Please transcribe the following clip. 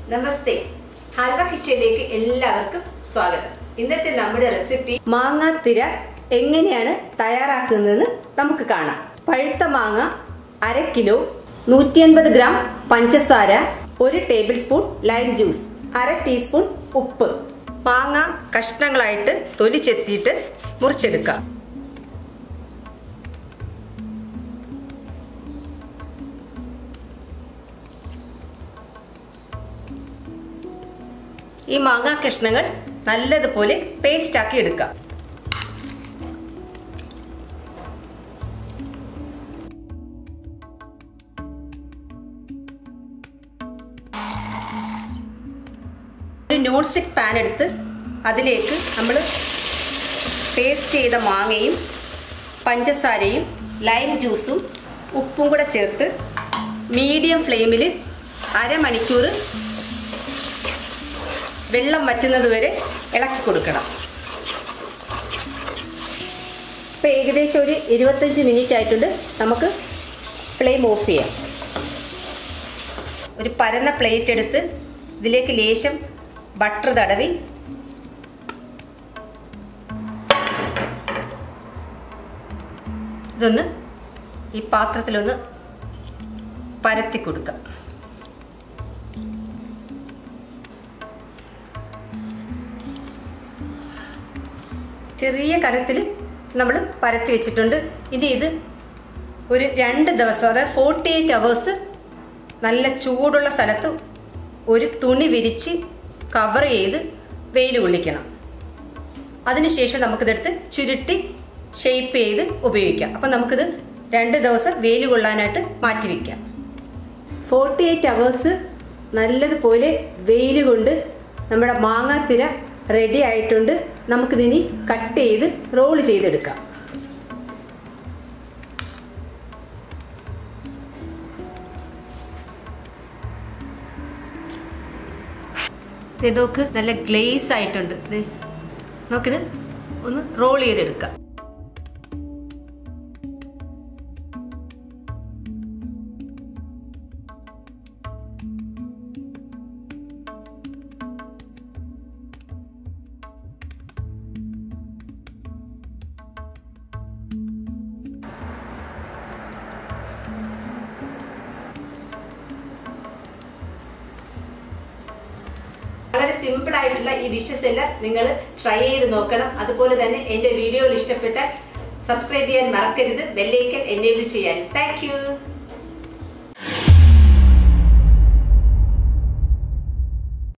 നമസ്തേ ഹൽവ കിച്ചണിലേക്ക് എല്ലാവർക്കും സ്വാഗതം ഇന്നത്തെ നമ്മുടെ റെസിപ്പി മാങ്ങാത്തിര എങ്ങനെയാണ് തയ്യാറാക്കുന്നതെന്ന് നമുക്ക് കാണാം പഴുത്ത മാങ്ങ അര കിലോ നൂറ്റി അൻപത് ഗ്രാം പഞ്ചസാര ഒരു ടേബിൾ സ്പൂൺ ലൈം ജ്യൂസ് അര ടീസ്പൂൺ ഉപ്പ് മാങ്ങ കഷ്ണങ്ങളായിട്ട് തൊലി ചെത്തിയിട്ട് മുറിച്ചെടുക്കാം ഈ മാങ്ങാ കഷ്ണങ്ങൾ നല്ലതുപോലെ പേസ്റ്റ് ആക്കി എടുക്കാം ഒരു നോൺ സ്റ്റിക് പാൻ എടുത്ത് അതിലേക്ക് നമ്മൾ പേസ്റ്റ് ചെയ്ത മാങ്ങയും പഞ്ചസാരയും ലൈം ജ്യൂസും ഉപ്പും കൂടെ ചേർത്ത് മീഡിയം ഫ്ലെയിമിൽ അരമണിക്കൂർ വെള്ളം വറ്റുന്നത് വരെ ഇളക്കി കൊടുക്കണം ഇപ്പോൾ ഏകദേശം ഒരു ഇരുപത്തഞ്ച് മിനിറ്റ് ആയിട്ടുണ്ട് നമുക്ക് ഫ്ലെയിം ഓഫ് ചെയ്യാം ഒരു പരന്ന പ്ലേറ്റ് എടുത്ത് ഇതിലേക്ക് ലേശം ബട്ടർ തടവി ഇതൊന്ന് ഈ പാത്രത്തിലൊന്ന് പരത്തി കൊടുക്കാം ചെറിയ കരത്തിൽ നമ്മൾ പരത്തി വെച്ചിട്ടുണ്ട് ഇനി ഇത് ഒരു രണ്ട് ദിവസം അതായത് ഫോർട്ടി എയ്റ്റ് അവേഴ്സ് നല്ല ചൂടുള്ള സ്ഥലത്ത് ഒരു തുണി വിരിച്ച് കവർ ചെയ്ത് വെയിൽ കൊള്ളിക്കണം അതിനുശേഷം നമുക്കിതെടുത്ത് ചുരുട്ടി ഷേപ്പ് ചെയ്ത് ഉപയോഗിക്കാം അപ്പം നമുക്കിത് രണ്ട് ദിവസം വെയിൽ കൊള്ളാനായിട്ട് മാറ്റി വയ്ക്കാം ഫോർട്ടി എയ്റ്റ് അവേഴ്സ് നല്ലതുപോലെ വെയിൽ കൊണ്ട് നമ്മുടെ മാങ്ങാത്തിര റെഡി ആയിട്ടുണ്ട് നമുക്കിതിനി കട്ട് ചെയ്ത് റോൾ ചെയ്തെടുക്കാം നോക്ക് നല്ല ഗ്ലേസ് ആയിട്ടുണ്ട് നമുക്കിത് ഒന്ന് റോൾ ചെയ്തെടുക്കാം വളരെ സിമ്പിൾ ആയിട്ടുള്ള ഈ ഡിഷസ് എല്ലാം നിങ്ങൾ ട്രൈ ചെയ്ത് നോക്കണം അതുപോലെ തന്നെ എൻ്റെ വീഡിയോയിൽ ഇഷ്ടപ്പെട്ട സബ്സ്ക്രൈബ് ചെയ്യാൻ മറക്കരുത് ബെല്ലൈക്കൻ എനേബിൾ ചെയ്യാൻ താങ്ക്